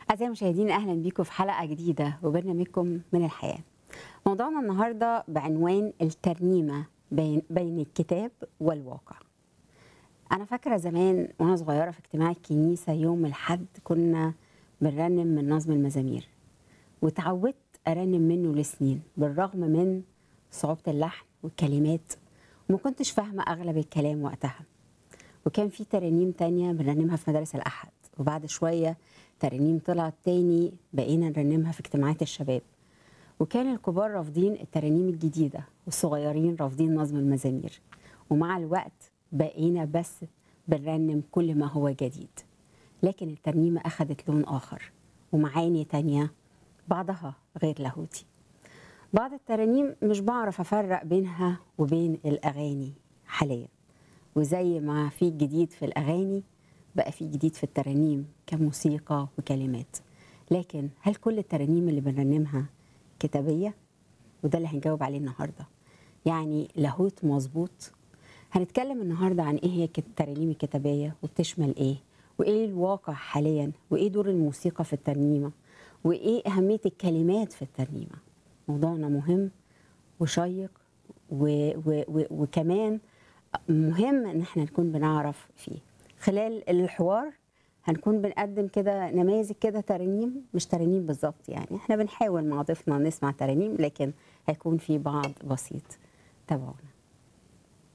أعزائي المشاهدين أهلا بيكم في حلقة جديدة وبرنامجكم من الحياة موضوعنا النهاردة بعنوان الترنيمة بين, بين الكتاب والواقع أنا فاكرة زمان وأنا صغيرة في اجتماع الكنيسة يوم الحد كنا بنرنم من نظم المزامير وتعودت أرنم منه لسنين بالرغم من صعوبة اللحن والكلمات وما كنتش فاهمة أغلب الكلام وقتها وكان في ترانيم تانية بنرنمها في مدارس الأحد وبعد شوية ترانيم طلعت تاني بقينا نرنمها في اجتماعات الشباب وكان الكبار رافضين الترانيم الجديدة والصغيرين رافضين نظم المزامير ومع الوقت بقينا بس بنرنم كل ما هو جديد لكن الترنيمة أخذت لون آخر ومعاني تانية بعضها غير لاهوتي بعض الترانيم مش بعرف أفرق بينها وبين الأغاني حاليا وزي ما في جديد في الأغاني بقى في جديد في الترانيم كموسيقى وكلمات لكن هل كل الترانيم اللي بنرنمها كتابية؟ وده اللي هنجاوب عليه النهاردة يعني لاهوت مظبوط هنتكلم النهاردة عن ايه هي الترانيم الكتابية وبتشمل ايه وايه الواقع حاليا وايه دور الموسيقى في الترنيمة وايه أهمية الكلمات في الترنيمة موضوعنا مهم وشيق و و و وكمان مهم ان احنا نكون بنعرف فيه خلال الحوار هنكون بنقدم كده نماذج كده ترانيم مش ترانيم بالظبط يعني احنا بنحاول مع ضيفنا نسمع ترانيم لكن هيكون في بعض بسيط تابعونا